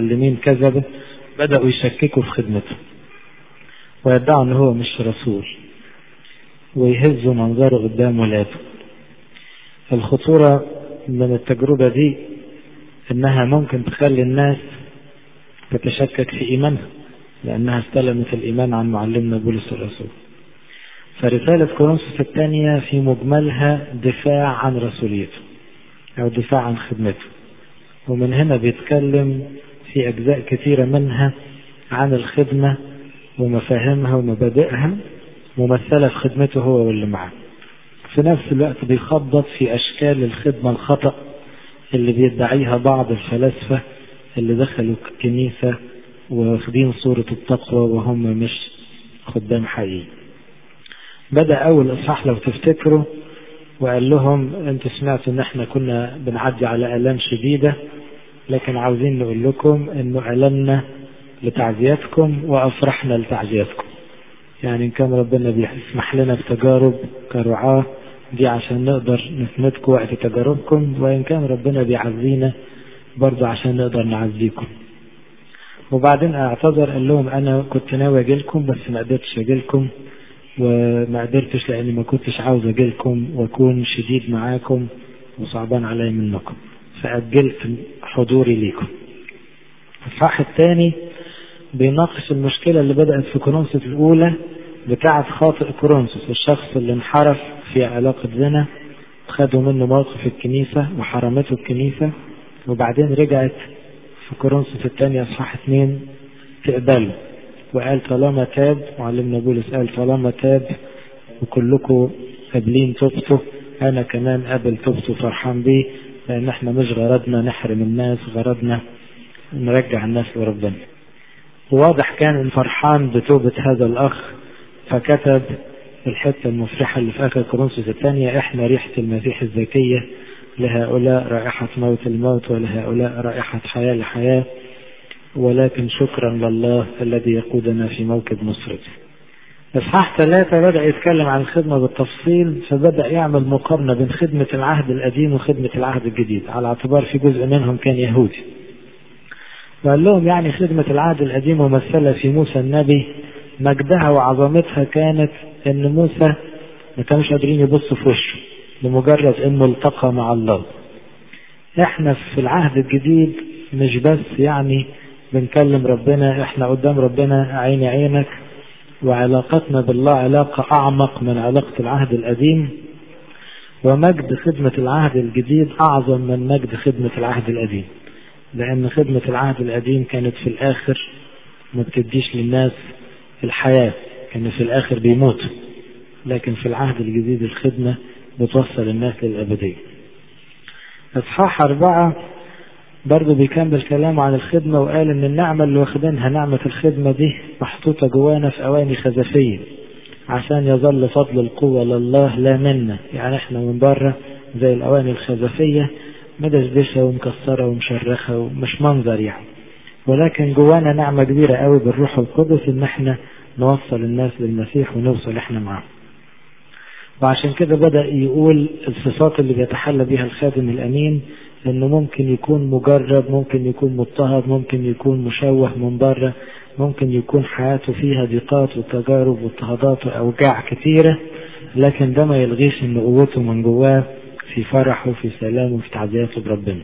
معلمين كذبة بدأوا يشككوا في خدمته ويدعوا ان هو مش رسول ويهزوا منظره قدام ولاده الخطورة من التجربة دي انها ممكن تخلي الناس تتشكك في ايمانها لانها استلمت الايمان عن معلمنا بولس الرسول فرسالة كورنثوس الثانية في مجملها دفاع عن رسوليته او دفاع عن خدمته ومن هنا بيتكلم في اجزاء كثيرة منها عن الخدمة ومفاهيمها ومبادئها ممثلة في خدمته هو واللي معاه في نفس الوقت بيخبط في أشكال الخدمة الخطأ اللي بيدعيها بعض الفلاسفة اللي دخلوا الكنيسة واخدين صورة التقوى وهم مش خدام حقيقي بدأ أول إصحاح لو تفتكروا وقال لهم انتوا سمعتوا ان احنا كنا بنعدي على آلام شديدة لكن عاوزين نقول لكم انه ألمنا لتعزيتكم وأفرحنا لتعزيتكم يعني إن كان ربنا بيسمح لنا بتجارب كرعاة دي عشان نقدر نسندكم وقت تجاربكم وإن كان ربنا بيعزينا برضه عشان نقدر نعزيكم وبعدين اعتذر قال لهم أنا كنت ناوي أجيلكم بس ما قدرتش أجيلكم وما قدرتش لأني ما كنتش عاوز أجيلكم وأكون شديد معاكم وصعبان علي منكم فأجلت حضوري ليكم الصح الثاني بيناقش المشكلة اللي بدأت في كورنثوس الأولى بتاعة خاطئ كورنثوس الشخص اللي انحرف في علاقة زنا خدوا منه موقف الكنيسة وحرمته الكنيسة وبعدين رجعت في كورنثوس الثانية اصحاح اثنين تقبله وقال طالما تاب معلمنا بولس قال طالما تاب وكلكم قابلين توبته انا كمان قابل توبته فرحان بيه لان احنا مش غرضنا نحرم الناس غرضنا نرجع الناس لربنا واضح كان فرحان بتوبة هذا الأخ فكتب الحتة المفرحة اللي في آخر كورنثوس الثانية إحنا ريحة المسيح الزكية لهؤلاء رائحة موت الموت ولهؤلاء رائحة حياة لحياة ولكن شكرا لله الذي يقودنا في موكب نصرته إصحاح ثلاثة بدأ يتكلم عن الخدمة بالتفصيل فبدأ يعمل مقارنة بين خدمة العهد القديم وخدمة العهد الجديد على اعتبار في جزء منهم كان يهودي وقال لهم يعني خدمة العهد القديم ممثلة في موسى النبي مجدها وعظمتها كانت ان موسى ما كانوش قادرين يبصوا في وشه لمجرد انه التقى مع الله احنا في العهد الجديد مش بس يعني بنكلم ربنا احنا قدام ربنا عيني عينك وعلاقتنا بالله علاقة اعمق من علاقة العهد القديم ومجد خدمة العهد الجديد اعظم من مجد خدمة العهد القديم لأن خدمة العهد القديم كانت في الآخر ما بتديش للناس الحياة كانوا في الآخر بيموتوا لكن في العهد الجديد الخدمة بتوصل الناس للأبدية إصحاح أربعة برضه بيكمل كلامه عن الخدمة وقال إن النعمة اللي واخدينها نعمة الخدمة دي محطوطة جوانا في أواني خزفية عشان يظل فضل القوة لله لا منا يعني احنا من بره زي الأواني الخزفية مدشدشة ومكسرة ومشرخة ومش منظر يعني ولكن جوانا نعمة كبيرة قوي بالروح القدس ان احنا نوصل الناس للمسيح ونوصل احنا معاه وعشان كده بدأ يقول الصفات اللي بيتحلى بها الخادم الأمين انه ممكن يكون مجرب ممكن يكون مضطهد ممكن يكون مشوه من بره ممكن يكون حياته فيها ضيقات وتجارب واضطهادات واوجاع كثيره لكن ده ما يلغيش ان قوته من جواه في فرحه في سلامه وفي تعزيته بربنا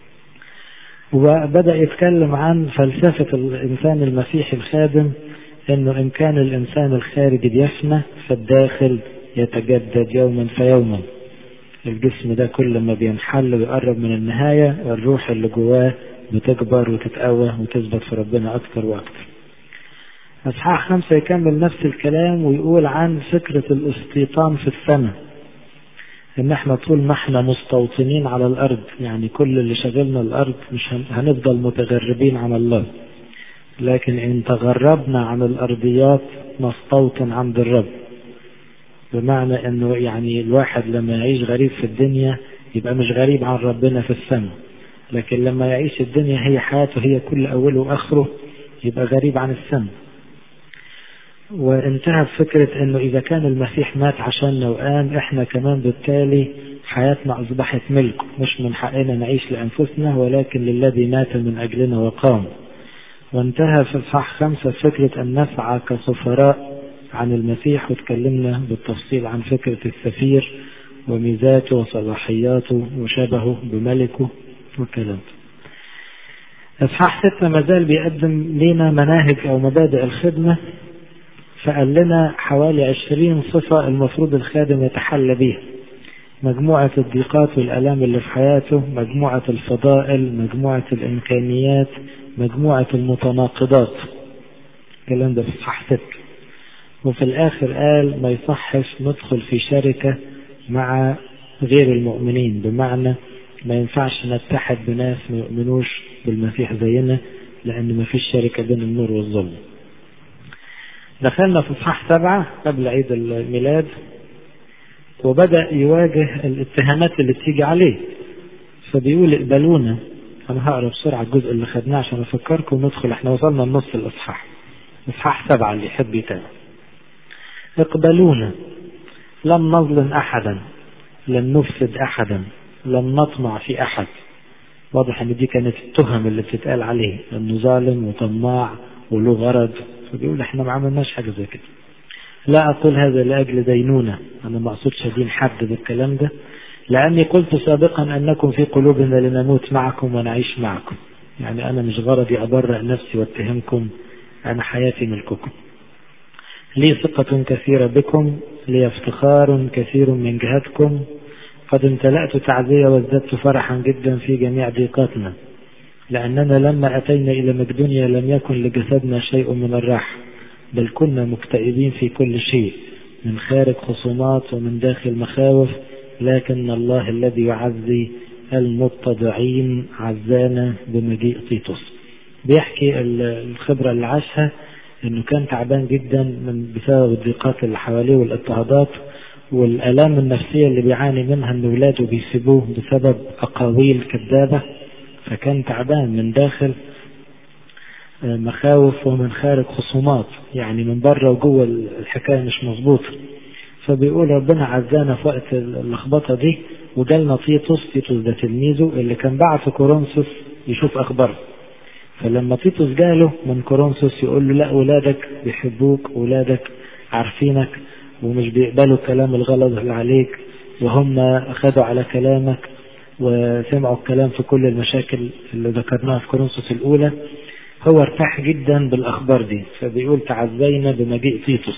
وبدأ يتكلم عن فلسفة الإنسان المسيحي الخادم أنه إن كان الإنسان الخارجي بيفنى فالداخل يتجدد يوما فيوما الجسم ده كل ما بينحل ويقرب من النهاية الروح اللي جواه بتكبر وتتقوى وتثبت في ربنا أكتر وأكتر أصحاح خمسة يكمل نفس الكلام ويقول عن فكرة الاستيطان في السماء ان احنا طول ما احنا مستوطنين على الارض يعني كل اللي شغلنا الارض مش هنفضل متغربين عن الله لكن ان تغربنا عن الارضيات نستوطن عند الرب بمعنى انه يعني الواحد لما يعيش غريب في الدنيا يبقى مش غريب عن ربنا في السماء لكن لما يعيش الدنيا هي حياته هي كل اوله واخره يبقى غريب عن السماء وانتهى بفكرة انه اذا كان المسيح مات عشاننا وقام احنا كمان بالتالي حياتنا اصبحت ملك مش من حقنا نعيش لانفسنا ولكن للذي مات من اجلنا وقام وانتهى في اصحاح خمسة فكرة ان نسعى كسفراء عن المسيح وتكلمنا بالتفصيل عن فكرة السفير وميزاته وصلاحياته وشبهه بملكه والكلام اصحاح ستة مازال بيقدم لنا مناهج او مبادئ الخدمة فقال لنا حوالي عشرين صفة المفروض الخادم يتحلى بيها مجموعة الضيقات والألام اللي في حياته مجموعة الفضائل مجموعة الإمكانيات مجموعة المتناقضات الكلام ده في صح ست وفي الآخر قال ما يصحش ندخل في شركة مع غير المؤمنين بمعنى ما ينفعش نتحد بناس ما يؤمنوش بالمسيح زينا لأن ما فيش شركة بين النور والظلم دخلنا في اصحاح سبعة قبل عيد الميلاد وبدأ يواجه الاتهامات اللي بتيجي عليه فبيقول اقبلونا انا هقرا بسرعة الجزء اللي خدناه عشان افكركم ندخل احنا وصلنا لنص الاصحاح اصحاح سبعة اللي يحب يتابع اقبلونا لم نظلم احدا لم نفسد احدا لم نطمع في احد واضح ان دي كانت التهم اللي بتتقال عليه انه ظالم وطماع وله غرض فبيقول احنا ما عملناش حاجه زي كده لا اقول هذا لاجل دينونه انا ما اقصدش ادين حد بالكلام ده لاني قلت سابقا انكم في قلوبنا لنموت معكم ونعيش معكم يعني انا مش غرضي ابرئ نفسي واتهمكم انا حياتي ملككم لي ثقة كثيرة بكم لي افتخار كثير من جهتكم قد امتلأت تعزية وازددت فرحا جدا في جميع ضيقاتنا لأننا لما أتينا إلى مقدونيا لم يكن لجسدنا شيء من الراحة بل كنا مكتئبين في كل شيء من خارج خصومات ومن داخل مخاوف لكن الله الذي يعزي المتضعين عزانا بمجيء تيتوس بيحكي الخبرة اللي عاشها انه كان تعبان جدا من بسبب الضيقات اللي حواليه والاضطهادات والالام النفسيه اللي بيعاني منها ان ولاده بيسيبوه بسبب اقاويل كذابه فكان تعبان من داخل مخاوف ومن خارج خصومات يعني من بره وجوه الحكايه مش مظبوطه فبيقول ربنا عزانا في وقت اللخبطه دي وجالنا تيتوس تيتوس ده تلميذه اللي كان بعت كورنثوس يشوف اخباره فلما تيتوس جاله من كورنثوس يقول له لا ولادك بيحبوك ولادك عارفينك ومش بيقبلوا الكلام الغلط اللي عليك وهم أخذوا على كلامك وسمعوا الكلام في كل المشاكل اللي ذكرناها في كورنثوس الأولى هو ارتاح جدا بالأخبار دي فبيقول تعزينا بمجيء تيتوس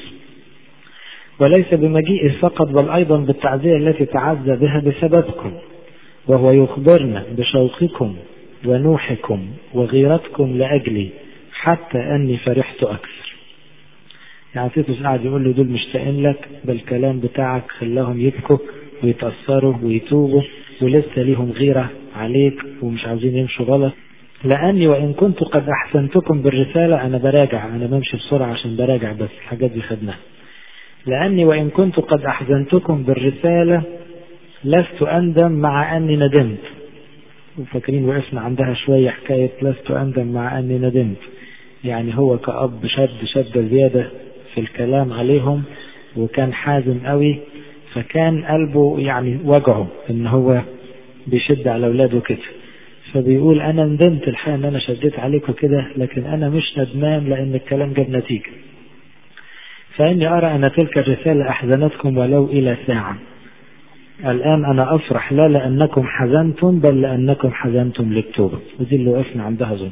وليس بمجيئه فقط بل أيضا بالتعزية التي تعزى بها بسببكم وهو يخبرنا بشوقكم ونوحكم وغيرتكم لأجلي حتى أني فرحت أكثر يعني تيتوس قاعد يقول له دول مشتاقين لك بالكلام بتاعك خلاهم يبكوا ويتأثروا ويتوبوا ولسه ليهم غيرة عليك ومش عاوزين يمشوا غلط لأني وإن كنت قد أحسنتكم بالرسالة أنا براجع أنا بمشي بسرعة عشان براجع بس الحاجات دي خدناها لأني وإن كنت قد أحزنتكم بالرسالة لست أندم مع أني ندمت وفاكرين وقفنا عندها شوية حكاية لست أندم مع أني ندمت يعني هو كأب شد شد زيادة في الكلام عليهم وكان حازم قوي فكان قلبه يعني وجعه ان هو بيشد على اولاده كده فبيقول انا ندمت الحقيقه ان انا شديت عليكم كده لكن انا مش ندمان لان الكلام جاب نتيجه فاني ارى ان تلك الرساله احزنتكم ولو الى ساعه الآن أنا أفرح لا لأنكم حزنتم بل لأنكم حزنتم للتوبة ودي اللي وقفنا عندها ظن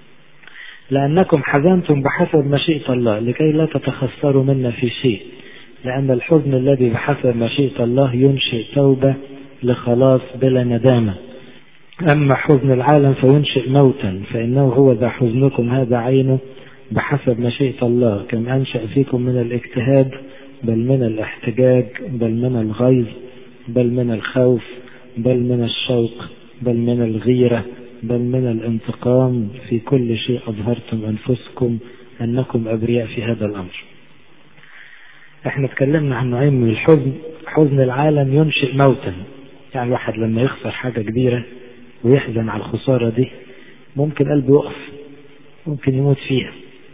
لأنكم حزنتم بحسب مشيئة الله لكي لا تتخسروا منا في شيء لأن الحزن الذي بحسب مشيئة الله ينشئ توبة لخلاص بلا ندامة أما حزن العالم فينشئ موتا فإنه هو ذا حزنكم هذا عينه بحسب مشيئة الله كم أنشأ فيكم من الاجتهاد بل من الاحتجاج بل من الغيظ بل من الخوف بل من الشوق بل من الغيرة بل من الانتقام في كل شيء أظهرتم أنفسكم أنكم أبرياء في هذا الأمر احنا اتكلمنا عن نوعين من الحزن حزن العالم ينشئ موتا يعني الواحد لما يخسر حاجة كبيرة ويحزن على الخسارة دي ممكن قلبه يقف ممكن يموت فيها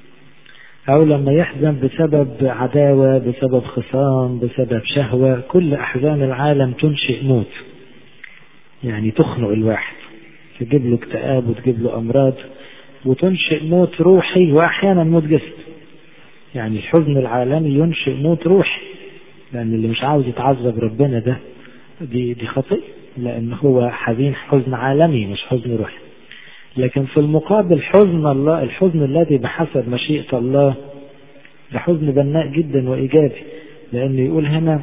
أو لما يحزن بسبب عداوة بسبب خصام بسبب شهوة كل أحزان العالم تنشئ موت يعني تخنق الواحد تجيب له اكتئاب وتجيب له أمراض وتنشئ موت روحي وأحيانا موت جسد يعني الحزن العالمي ينشئ موت روحي لأن اللي مش عاوز يتعذب ربنا ده دي دي خطية لأن هو حزين حزن عالمي مش حزن روحي لكن في المقابل حزن الله الحزن الذي بحسب مشيئة الله ده حزن بناء جدا وإيجابي لأنه يقول هنا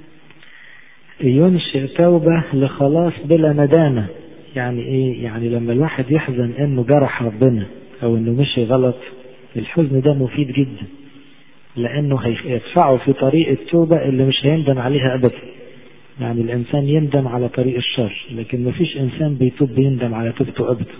ينشئ توبة لخلاص بلا ندامة يعني إيه يعني لما الواحد يحزن إنه جرح ربنا أو إنه مشي غلط الحزن ده مفيد جدا لأنه هيدفعه في طريق التوبة اللي مش هيندم عليها أبدا يعني الإنسان يندم على طريق الشر لكن مفيش إنسان بيتوب بيندم على توبته أبدا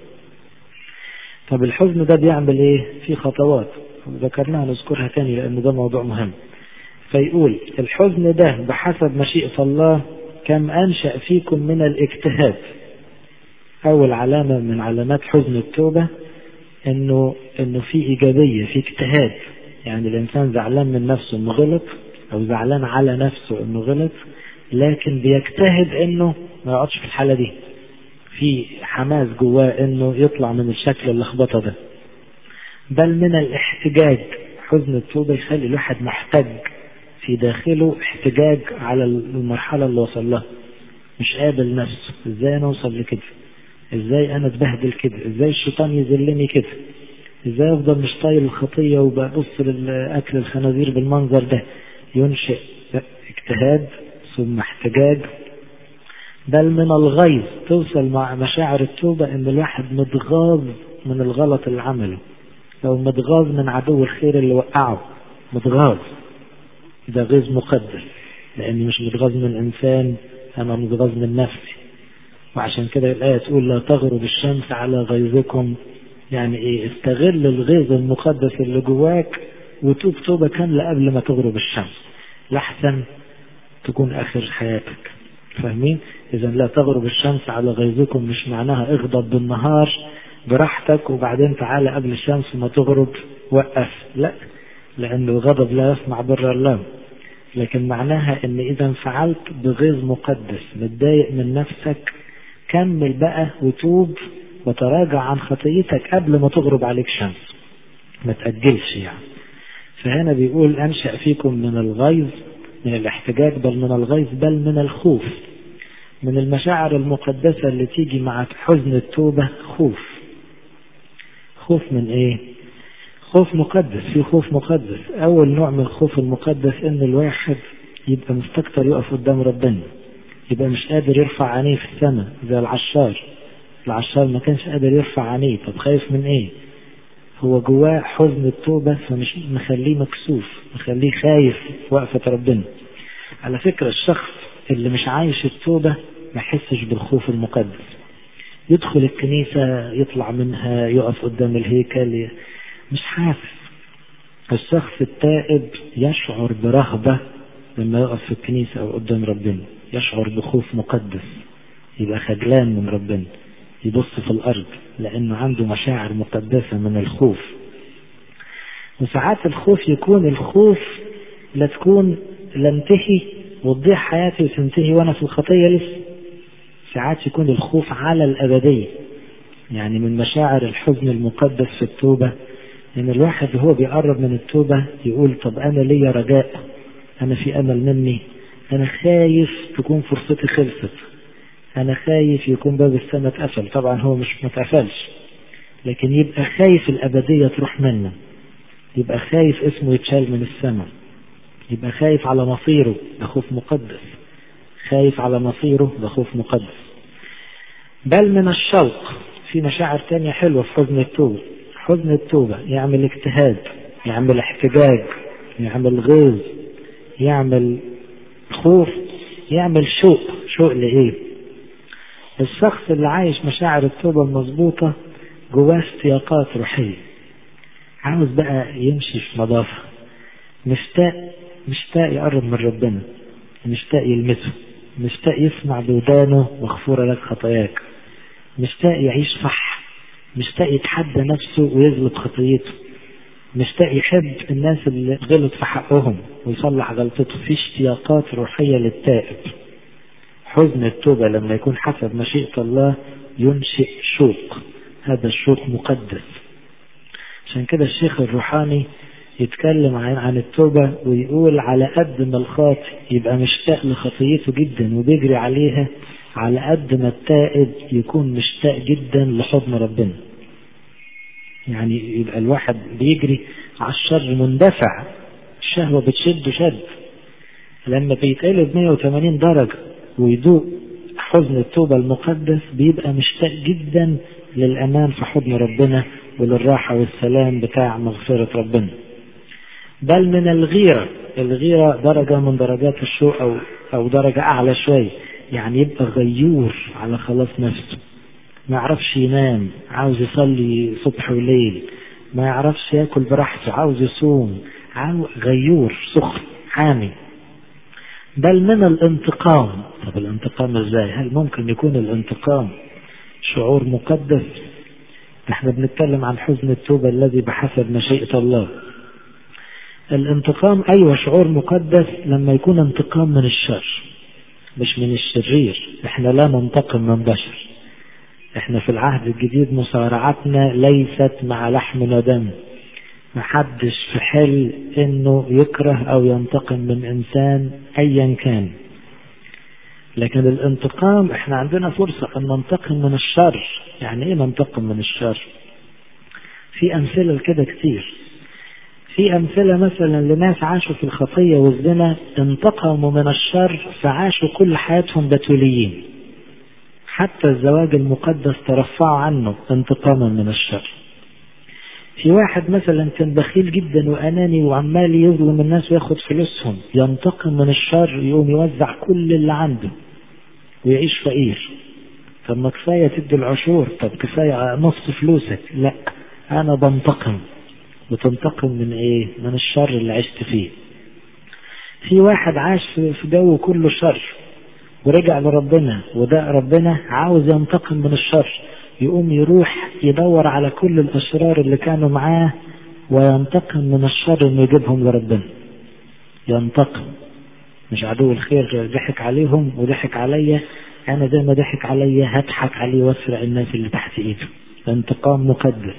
طب الحزن ده بيعمل إيه في خطوات ذكرناها نذكرها تاني لأن ده موضوع مهم فيقول الحزن ده بحسب مشيئة الله كم أنشأ فيكم من الاجتهاد أول علامة من علامات حزن التوبة إنه إنه في إيجابية في اجتهاد يعني الإنسان زعلان من نفسه إنه غلط أو زعلان على نفسه إنه غلط لكن بيجتهد إنه ما يقعدش في الحالة دي في حماس جواه إنه يطلع من الشكل اللخبطة ده بل من الاحتجاج حزن التوبة يخلي الواحد محتج في داخله احتجاج على المرحلة اللي وصل لها مش قابل نفسه ازاي انا اوصل لكده ازاي انا اتبهدل كده ازاي الشيطان يذلني كده ازاي افضل مش طايل الخطية وببص للاكل الخنازير بالمنظر ده ينشئ اجتهاد ثم احتجاج بل من الغيظ توصل مع مشاعر التوبة ان الواحد متغاظ من الغلط اللي عمله لو متغاظ من عدو الخير اللي وقعه متغاظ ده غيظ مقدس لاني مش متغاظ من انسان انا متغاظ من نفسي وعشان كده الآية تقول لا تغرب الشمس على غيظكم يعني ايه استغل الغيظ المقدس اللي جواك وتوب توبة كاملة قبل ما تغرب الشمس لحسن تكون آخر حياتك فاهمين إذا لا تغرب الشمس على غيظكم مش معناها اغضب بالنهار براحتك وبعدين تعالى قبل الشمس ما تغرب وقف لا لأن الغضب لا يصنع بر الله لكن معناها ان اذا انفعلت بغيظ مقدس متضايق من نفسك كمل بقى وتوب وتراجع عن خطيتك قبل ما تغرب عليك شمس ما تأجلش يعني فهنا بيقول أنشأ فيكم من الغيظ من الاحتجاج بل من الغيظ بل من الخوف من المشاعر المقدسة اللي تيجي مع حزن التوبة خوف خوف من ايه خوف مقدس في خوف مقدس اول نوع من الخوف المقدس ان الواحد يبقى مستكتر يقف قدام ربنا يبقى مش قادر يرفع عينيه في السماء زي العشار العشار ما كانش قادر يرفع عينيه طب خايف من ايه هو جواه حزن التوبة فمش مخليه مكسوف مخليه خايف وقفة ربنا على فكرة الشخص اللي مش عايش التوبة ما يحسش بالخوف المقدس يدخل الكنيسة يطلع منها يقف قدام الهيكل مش حاسس الشخص التائب يشعر برهبة لما يقف في الكنيسة أو قدام ربنا يشعر بخوف مقدس يبقى خجلان من ربنا يبص في الأرض لأنه عنده مشاعر مقدسة من الخوف وساعات الخوف يكون الخوف لا تكون لا انتهي وتضيع حياتي وتنتهي وأنا في الخطية لسه ساعات يكون الخوف على الأبدية يعني من مشاعر الحزن المقدس في التوبة إن الواحد وهو بيقرب من التوبة يقول طب أنا ليا رجاء أنا في أمل مني أنا خايف تكون فرصتي خلصت أنا خايف يكون باب السماء اتقفل طبعا هو مش متقفلش لكن يبقى خايف الأبدية تروح منه يبقى خايف اسمه يتشال من السماء يبقى خايف على مصيره ده خوف مقدس خايف على مصيره ده خوف مقدس بل من الشوق في مشاعر تانية حلوة في حزن التوبة حزن التوبة يعمل اجتهاد يعمل احتجاج يعمل غيظ يعمل خوف يعمل شوق شوق لإيه الشخص اللي عايش مشاعر التوبة المظبوطة جواه استياقات روحية عاوز بقى يمشي في نظافة مشتاق مشتاق يقرب من ربنا مشتاق يلمسه مشتاق يسمع بودانه مغفورة لك خطاياك مشتاق يعيش صح مشتاق يتحدى نفسه ويغلط خطيته مشتاق يحب الناس اللي غلط في حقهم ويصلح غلطته في اشتياقات روحية للتائب حزن التوبة لما يكون حسب مشيئة الله ينشئ شوق هذا الشوق مقدس عشان كده الشيخ الروحاني يتكلم عن عن التوبة ويقول على قد ما الخاطئ يبقى مشتاق لخطيته جدا وبيجري عليها على قد ما التائب يكون مشتاق جدا لحضن ربنا يعني يبقى الواحد بيجري على الشر مندفع الشهوة بتشد شد لما بيتقلب 180 درجة ويدوق حزن التوبة المقدس بيبقى مشتاق جدا للأمان في حضن ربنا وللراحة والسلام بتاع مغفرة ربنا بل من الغيرة الغيرة درجة من درجات الشوق أو, أو درجة أعلى شوية يعني يبقى غيور على خلاص نفسه ما يعرفش ينام عاوز يصلي صبح وليل ما يعرفش ياكل براحته عاوز يصوم عاوز غيور سخن حامي بل من الانتقام طب الانتقام ازاي هل ممكن يكون الانتقام شعور مقدس احنا بنتكلم عن حزن التوبة الذي بحسب مشيئة الله الانتقام ايوه شعور مقدس لما يكون انتقام من الشر مش من الشرير احنا لا ننتقم من بشر احنا في العهد الجديد مصارعتنا ليست مع لحم ودم محدش في حل انه يكره او ينتقم من انسان ايا كان لكن الانتقام احنا عندنا فرصة ان ننتقم من الشر يعني ايه ننتقم من الشر في امثلة كده كتير في امثلة مثلا لناس عاشوا في الخطية والزنا انتقموا من الشر فعاشوا كل حياتهم بتوليين حتى الزواج المقدس ترفعوا عنه انتقاما من الشر في واحد مثلا كان بخيل جدا واناني وعمال يظلم الناس وياخد فلوسهم ينتقم من الشر يقوم يوزع كل اللي عنده ويعيش فقير طب ما كفايه تدي العشور طب كفايه نص فلوسك لا انا بنتقم بتنتقم من ايه من الشر اللي عشت فيه في واحد عاش في جو كله شر ورجع لربنا وده ربنا عاوز ينتقم من الشر يقوم يروح يدور على كل الأشرار اللي كانوا معاه وينتقم من الشر انه يجيبهم لربنا ينتقم مش عدو الخير ضحك عليهم وضحك عليا انا زي ما ضحك عليا هضحك عليه واسرق الناس اللي تحت ايده انتقام مقدس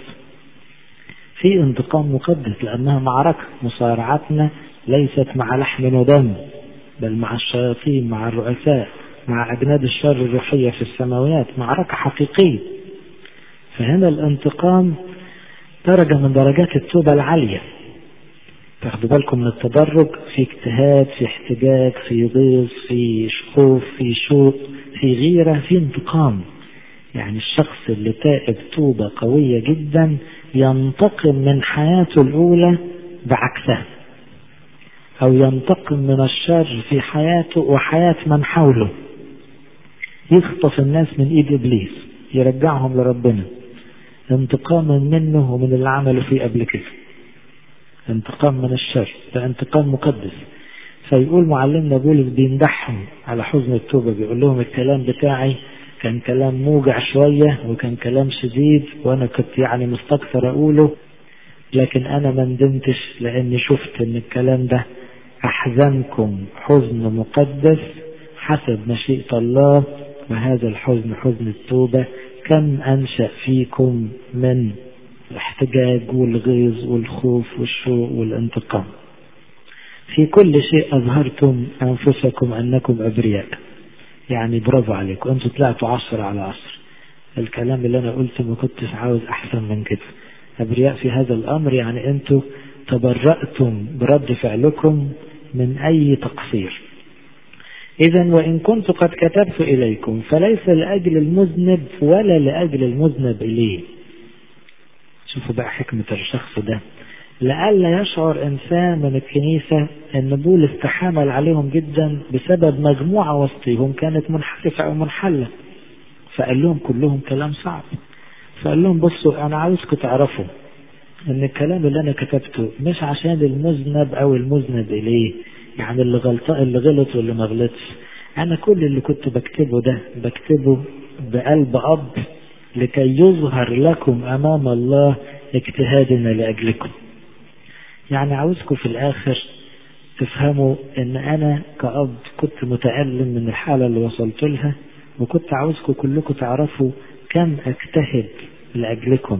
في انتقام مقدس لانها معركة مصارعتنا ليست مع لحم ودم بل مع الشياطين مع الرؤساء مع أجناد الشر الروحية في السماوات معركة حقيقية فهنا الانتقام درجة من درجات التوبة العالية تاخدوا بالكم من التدرج في اجتهاد في احتجاج في غيظ في خوف في شوق في غيرة في انتقام يعني الشخص اللي تائب توبة قوية جدا ينتقم من حياته الأولى بعكسها أو ينتقم من الشر في حياته وحياة من حوله يخطف الناس من إيد إبليس يرجعهم لربنا انتقاما منه ومن اللي عملوا فيه قبل كده انتقام من الشر ده انتقام مقدس فيقول معلمنا بولس بيمدحهم على حزن التوبة بيقول لهم الكلام بتاعي كان كلام موجع شوية وكان كلام شديد وأنا كنت يعني مستكثر أقوله لكن أنا ما ندمتش لأني شفت إن الكلام ده أحزنكم حزن مقدس حسب مشيئة الله وهذا الحزن حزن التوبة كم أنشأ فيكم من الاحتجاج والغيظ والخوف والشوق والانتقام في كل شيء أظهرتم أنفسكم أنكم أبرياء يعني برافو عليكم أنتوا طلعتوا عشرة على عشرة الكلام اللي أنا قلته ما كنتش عاوز أحسن من كده أبرياء في هذا الأمر يعني أنتوا تبرأتم برد فعلكم من أي تقصير إذا وإن كنت قد كتبت إليكم فليس لأجل المذنب ولا لأجل المذنب إليه شوفوا بقى حكمة الشخص ده لئلا يشعر إنسان من الكنيسة أن بولس تحامل عليهم جدا بسبب مجموعة وسطهم كانت منحرفة أو منحلة فقال لهم كلهم كلام صعب فقال لهم بصوا أنا عاوزكم تعرفوا ان الكلام اللي انا كتبته مش عشان المذنب او المذنب اليه يعني اللي غلط اللي غلط واللي ما غلطش انا كل اللي كنت بكتبه ده بكتبه بقلب اب لكي يظهر لكم امام الله اجتهادنا لاجلكم يعني عاوزكم في الاخر تفهموا ان انا كأب كنت متألم من الحالة اللي وصلت لها وكنت عاوزكم كلكم تعرفوا كم اجتهد لاجلكم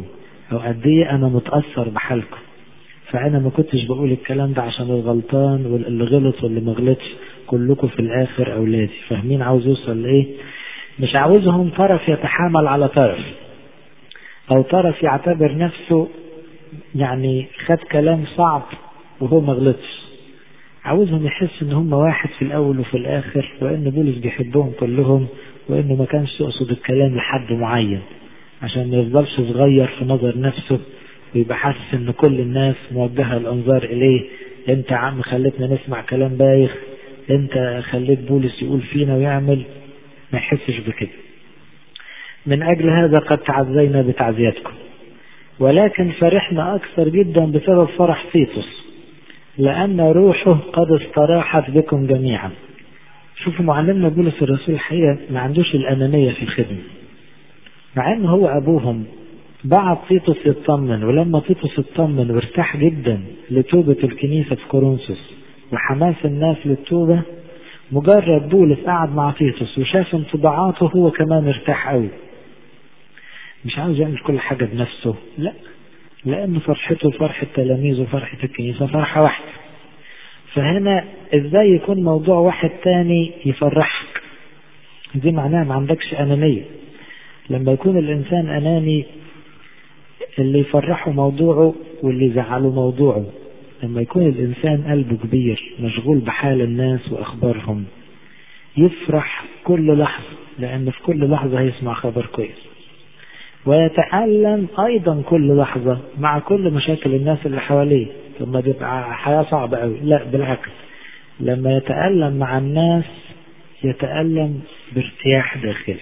أو قد إيه أنا متأثر بحالكم فأنا ما كنتش بقول الكلام ده عشان الغلطان واللي غلط واللي ما غلطش كلكم في الآخر أولادي فاهمين عاوز يوصل لإيه مش عاوزهم طرف يتحامل على طرف أو طرف يعتبر نفسه يعني خد كلام صعب وهو ما غلطش عاوزهم يحس ان هم واحد في الاول وفي الاخر وان بولس بيحبهم كلهم وانه ما كانش يقصد الكلام لحد معين عشان ما يفضلش صغير في نظر نفسه ويبقى حاسس ان كل الناس موجهه الانظار اليه انت يا عم خليتنا نسمع كلام بايخ انت خليت بولس يقول فينا ويعمل ما يحسش بكده من اجل هذا قد تعزينا بتعزيتكم ولكن فرحنا اكثر جدا بسبب فرح تيتوس لأن روحه قد استراحت بكم جميعا شوفوا معلمنا بولس الرسول الحقيقة ما عندوش الأنانية في الخدمة مع أنه هو أبوهم بعت تيتوس يطمن ولما تيتوس اطمن وارتاح جدا لتوبة الكنيسة في كورنثوس وحماس الناس للتوبة مجرد بولس قعد مع تيتوس وشاف انطباعاته هو كمان ارتاح قوي مش عاوز يعمل كل حاجة بنفسه لا لأن فرحته فرحة تلاميذه فرحة الكنيسة فرحة واحدة فهنا ازاي يكون موضوع واحد تاني يفرحك دي معناها ما عندكش أنانية لما يكون الإنسان أناني اللي يفرحه موضوعه واللي يزعله موضوعه لما يكون الإنسان قلبه كبير مشغول بحال الناس وأخبارهم يفرح كل لحظة لأن في كل لحظة هيسمع خبر كويس ويتألم أيضا كل لحظة مع كل مشاكل الناس اللي حواليه ثم تبقى حياة صعبة أوي لا بالعكس لما يتألم مع الناس يتألم بارتياح داخلي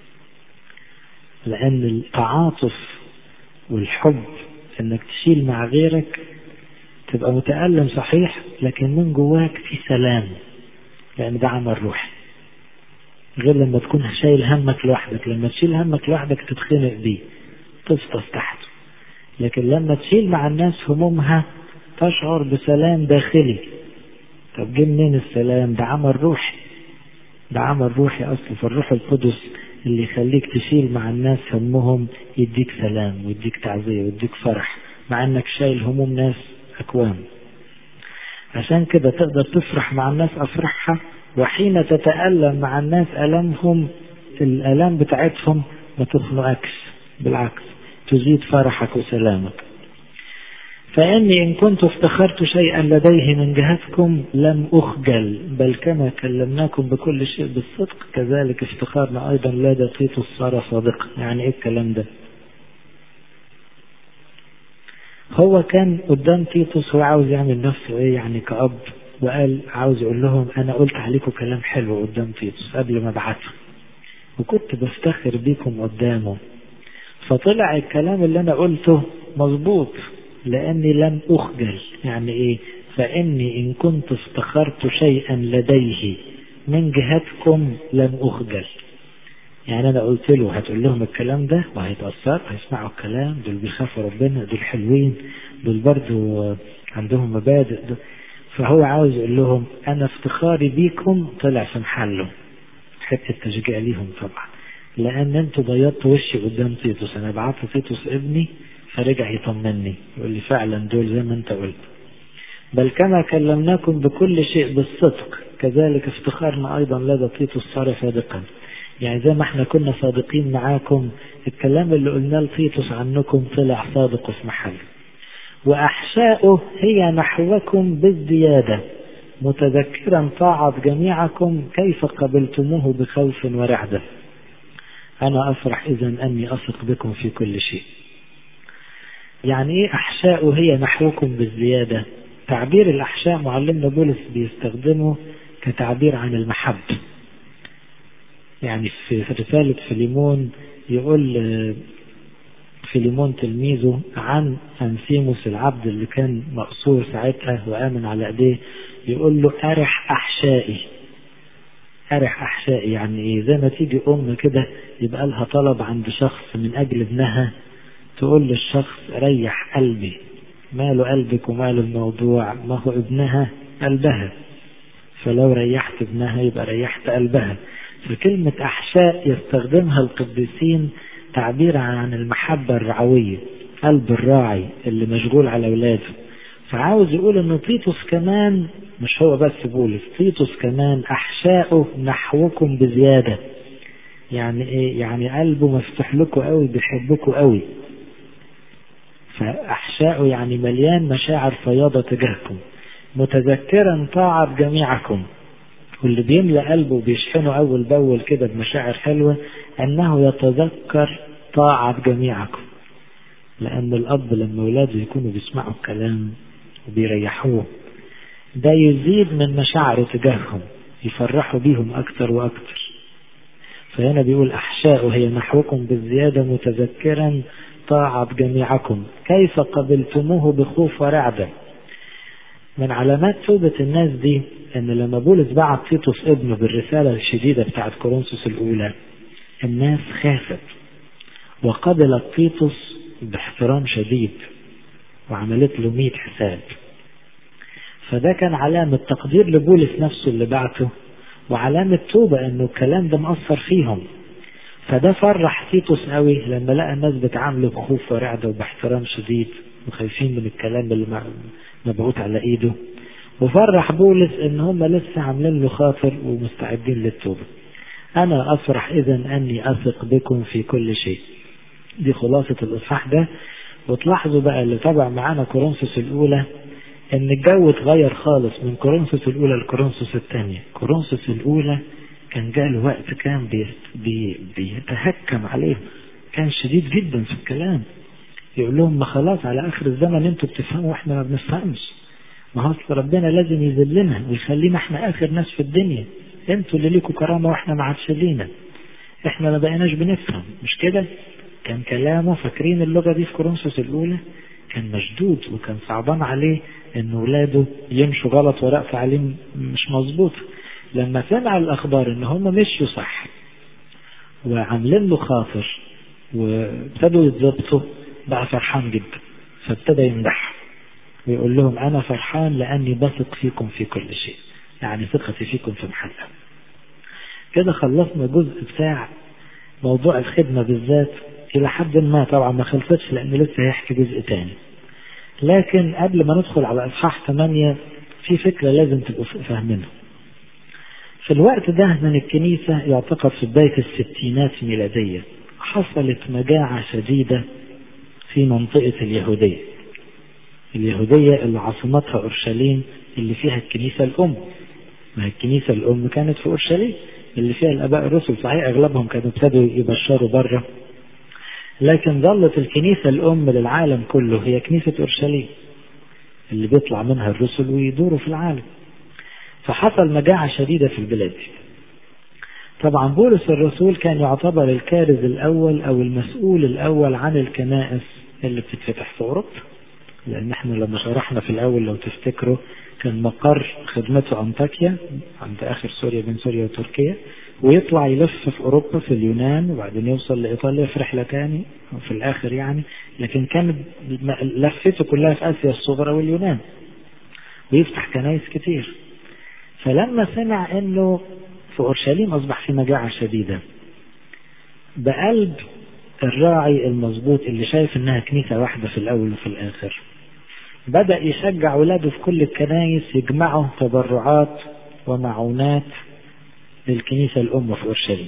لأن التعاطف والحب انك تشيل مع غيرك تبقى متألم صحيح لكن من جواك في سلام لأن ده عمل روحي غير لما تكون شايل همك لوحدك لما تشيل همك لوحدك تتخنق بيه تفطس تحته لكن لما تشيل مع الناس همومها تشعر بسلام داخلي طب جه منين السلام ده عمل روحي ده عمل روحي اصل فالروح القدس اللي يخليك تشيل مع الناس همهم يديك سلام ويديك تعزية ويديك فرح مع انك شايل هموم ناس اكوام عشان كده تقدر تفرح مع الناس افرحها وحين تتألم مع الناس ألمهم الألام بتاعتهم ما تخنقكش بالعكس تزيد فرحك وسلامك فإني إن كنت افتخرت شيئا لديه من جهتكم لم أخجل بل كما كلمناكم بكل شيء بالصدق كذلك افتخارنا أيضا لدى تيتوس صار صادقا يعني إيه الكلام ده هو كان قدام تيتوس هو عاوز يعمل نفسه إيه يعني كأب وقال عاوز يقول لهم انا قلت عليكم كلام حلو قدام تيتوس قبل ما ابعته وكنت بفتخر بيكم قدامه فطلع الكلام اللي انا قلته مظبوط لاني لم اخجل يعني ايه فاني ان كنت افتخرت شيئا لديه من جهتكم لم اخجل يعني انا قلت له هتقول لهم الكلام ده وهيتأثر هيسمعوا الكلام دول بيخافوا ربنا دول حلوين دول برضو عندهم مبادئ دول فهو عاوز يقول لهم انا افتخاري بيكم طلع في محله حته تشجيع ليهم طبعا لان انتوا بيضتوا وشي قدام تيتوس انا بعت تيتوس ابني فرجع يطمني يقول لي فعلا دول زي ما انت قلت بل كما كلمناكم بكل شيء بالصدق كذلك افتخارنا ايضا لدى تيتوس صار صادقا يعني زي ما احنا كنا صادقين معاكم الكلام اللي قلناه لتيتوس عنكم طلع صادق في محله وأحشاؤه هي نحوكم بالزيادة متذكرا طاعة جميعكم كيف قبلتموه بخوف ورعدة أنا أفرح إذا أني أثق بكم في كل شيء يعني إيه أحشاؤه هي نحوكم بالزيادة تعبير الأحشاء معلمنا بولس بيستخدمه كتعبير عن المحب يعني في رسالة فيليمون يقول فيليمون تلميذه عن أنسيموس العبد اللي كان مقصور ساعتها وآمن على ايديه يقول له أرح أحشائي أرح أحشائي يعني إيه زي ما تيجي أم كده يبقى لها طلب عند شخص من أجل ابنها تقول للشخص ريح قلبي ماله قلبك وماله الموضوع ما هو ابنها قلبها فلو ريحت ابنها يبقى ريحت قلبها فكلمة أحشاء يستخدمها القديسين تعبير عن المحبة الرعوية قلب الراعي اللي مشغول على اولاده فعاوز يقول ان تيتوس كمان مش هو بس بولس تيتوس كمان احشاؤه نحوكم بزياده يعني ايه يعني قلبه مفتوح لكم قوي بيحبكم قوي فاحشاؤه يعني مليان مشاعر فياضه تجاهكم متذكرا طاعة جميعكم واللي بيملى قلبه وبيشحنه أول بأول كده بمشاعر حلوة أنه يتذكر طاعة جميعكم لأن الأب لما أولاده يكونوا بيسمعوا الكلام وبيريحوه ده يزيد من مشاعره تجاههم يفرحوا بيهم أكتر وأكتر فهنا بيقول أحشاء هي نحوكم بالزيادة متذكرا طاعة جميعكم كيف قبلتموه بخوف ورعدة من علامات توبة الناس دي ان لما بولس بعت تيتوس ابنه بالرسالة الشديدة بتاعت كورنثوس الاولى الناس خافت وقبلت تيتوس باحترام شديد وعملت له ميت حساب فده كان علامة تقدير لبولس نفسه اللي بعته وعلامة توبة انه الكلام ده مأثر فيهم فده فرح تيتوس قوي لما لقى الناس بتعامله بخوف ورعدة وباحترام شديد وخايفين من الكلام اللي مبعوث على ايده وفرح بولس ان هم لسه عاملين له خاطر ومستعدين للتوبة انا افرح اذا اني اثق بكم في كل شيء دي خلاصة الاصحاح ده وتلاحظوا بقى اللي تابع معانا كورنثوس الاولى ان الجو اتغير خالص من كورنثوس الاولى لكورنثوس الثانية كورنثوس الاولى كان جاله وقت كان بي بي بيتهكم عليهم كان شديد جدا في الكلام يقول لهم ما خلاص على اخر الزمن انتوا بتفهموا واحنا ما بنفهمش ما هو ربنا لازم يذلنا ويخلينا احنا اخر ناس في الدنيا انتوا اللي ليكوا كرامه واحنا ما عادش لينا احنا ما بقيناش بنفهم مش كده كان كلامه فاكرين اللغه دي في كورنثوس الاولى كان مشدود وكان صعبان عليه ان ولاده يمشوا غلط ورأس تعليم مش مظبوط لما سمع الاخبار ان هم مشوا صح وعاملين له خاطر وابتدوا يتظبطوا بقى فرحان جدا فابتدى يمدح ويقول لهم انا فرحان لاني بثق فيكم في كل شيء يعني ثقتي فيكم في محلها كده خلصنا جزء بتاع موضوع الخدمة بالذات إلى حد ما طبعا ما خلصتش لأن لسه هيحكي جزء تاني لكن قبل ما ندخل على إصحاح 8 في فكرة لازم تبقوا فاهمينها في الوقت ده من الكنيسة يعتقد في بداية الستينات ميلادية حصلت مجاعة شديدة في منطقة اليهودية اليهودية اللي عاصمتها أورشليم اللي فيها الكنيسة الأم ما الكنيسة الأم كانت في أورشليم اللي فيها الآباء الرسل صحيح أغلبهم كانوا ابتدوا يبشروا بره لكن ظلت الكنيسة الأم للعالم كله هي كنيسة أورشليم اللي بيطلع منها الرسل ويدوروا في العالم فحصل مجاعة شديدة في البلاد طبعا بولس الرسول كان يعتبر الكارز الأول أو المسؤول الأول عن الكنائس اللي بتتفتح في أوروبا لأن احنا لما شرحنا في الأول لو تفتكروا كان مقر خدمته أنطاكيا عند آخر سوريا بين سوريا وتركيا ويطلع يلف في أوروبا في اليونان وبعدين يوصل لإيطاليا في رحلة تاني في الآخر يعني لكن كانت لفته كلها في آسيا الصغرى واليونان ويفتح كنايس كتير فلما سمع انه في اورشليم اصبح في مجاعه شديده بقلب الراعي المظبوط اللي شايف انها كنيسه واحده في الاول وفي الاخر بدا يشجع اولاده في كل الكنايس يجمعوا تبرعات ومعونات للكنيسه الام في اورشليم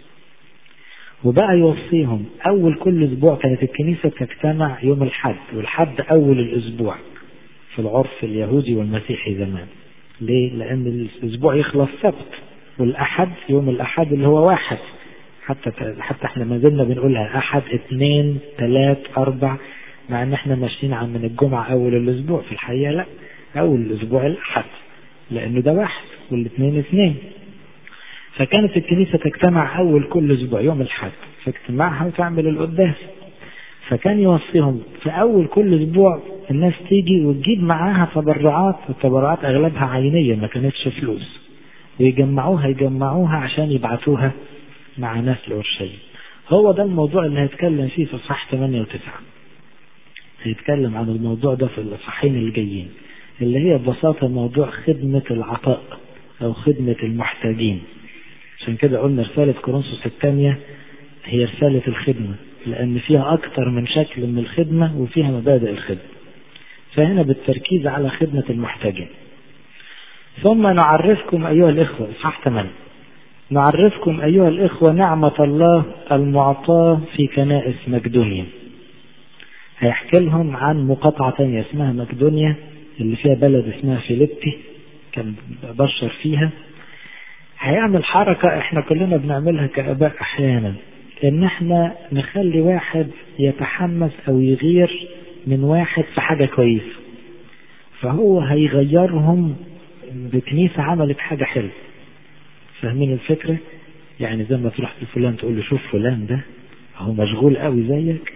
وبقى يوصيهم اول كل اسبوع كانت الكنيسه تجتمع يوم الحد والحد اول الاسبوع في العرف اليهودي والمسيحي زمان ليه؟ لأن الأسبوع يخلص سبت والأحد يوم الأحد اللي هو واحد حتى حتى احنا ما زلنا بنقولها أحد اثنين ثلاث أربع مع إن احنا ماشيين عن من الجمعة أول الأسبوع في الحقيقة لا أول الأسبوع الأحد لأنه ده واحد والاثنين اثنين فكانت الكنيسة تجتمع أول كل أسبوع يوم الحد فاجتماعها وتعمل القداس فكان يوصيهم في أول كل أسبوع الناس تيجي وتجيب معاها تبرعات والتبرعات أغلبها عينية ما كانتش فلوس ويجمعوها يجمعوها عشان يبعتوها مع ناس لأورشليم هو ده الموضوع اللي هيتكلم فيه في صح 8 و9 هيتكلم عن الموضوع ده في الصحين الجايين اللي هي ببساطة موضوع خدمة العطاء أو خدمة المحتاجين عشان كده قلنا رسالة كورنثوس الثانية هي رسالة الخدمة لأن فيها أكثر من شكل من الخدمة وفيها مبادئ الخدمة فهنا بالتركيز على خدمة المحتاجين ثم نعرفكم أيها الإخوة إصحاح 8 نعرفكم أيها الإخوة نعمة الله المعطاة في كنائس مقدونيا هيحكي لهم عن مقاطعة تانية اسمها مقدونيا اللي فيها بلد اسمها فيليبي كان بشر فيها هيعمل حركة احنا كلنا بنعملها كآباء أحيانا إن احنا نخلي واحد يتحمس أو يغير من واحد في حاجة كويسة فهو هيغيرهم بكنيسة عملت حاجة حلوة فاهمين الفكرة؟ يعني زي ما تروح لفلان تقول له شوف فلان ده هو مشغول قوي زيك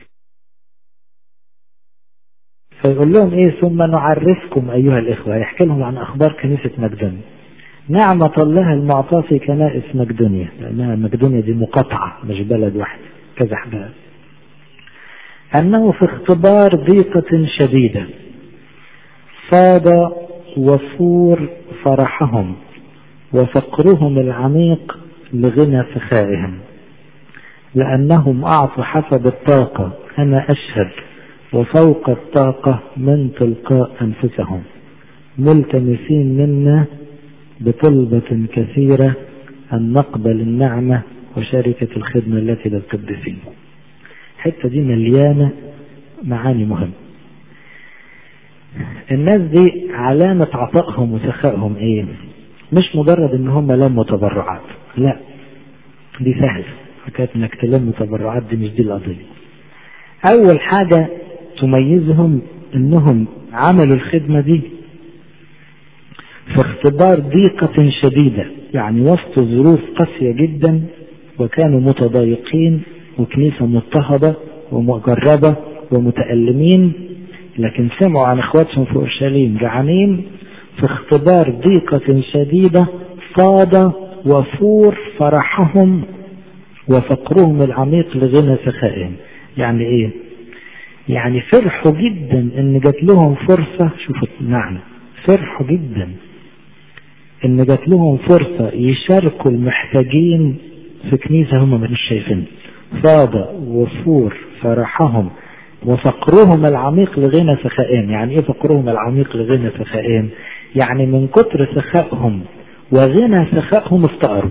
فيقول لهم ايه ثم نعرفكم ايها الاخوة يحكي لهم عن اخبار كنيسة مقدونيا نعمة الله المعطاة في كنائس مقدونيا لانها مقدونيا دي مقاطعة مش بلد واحد كذا حاجة انه في اختبار ضيقة شديدة صاد وفور فرحهم وفقرهم العميق لغنى سخائهم لأنهم أعطوا حسب الطاقة أنا أشهد وفوق الطاقة من تلقاء أنفسهم ملتمسين منا بطلبة كثيرة أن نقبل النعمة وشركة الخدمة التي للقديسين الحتة دي مليانة معاني مهمة الناس دي علامة عطائهم وسخائهم ايه مش مجرد ان هم لموا تبرعات لا دي سهلة حكاية انك تلم تبرعات دي مش دي القضية اول حاجة تميزهم انهم عملوا الخدمة دي في اختبار ضيقة شديدة يعني وسط ظروف قاسية جدا وكانوا متضايقين وكنيسة مضطهدة ومجربة ومتألمين لكن سمعوا عن اخواتهم في اورشليم جعانين في اختبار ضيقة شديدة صاد وفور فرحهم وفقرهم العميق لغنى سخائهم يعني ايه يعني فرحوا جدا ان جات لهم فرصة شوفوا المعنى فرحوا جدا ان جات لهم فرصة يشاركوا المحتاجين في كنيسة هم مش شايفين صاد وفور فرحهم وفقرهم العميق لغنى سخائهم يعني ايه فقرهم العميق لغنى سخائهم يعني من كتر سخائهم وغنى سخائهم افتقروا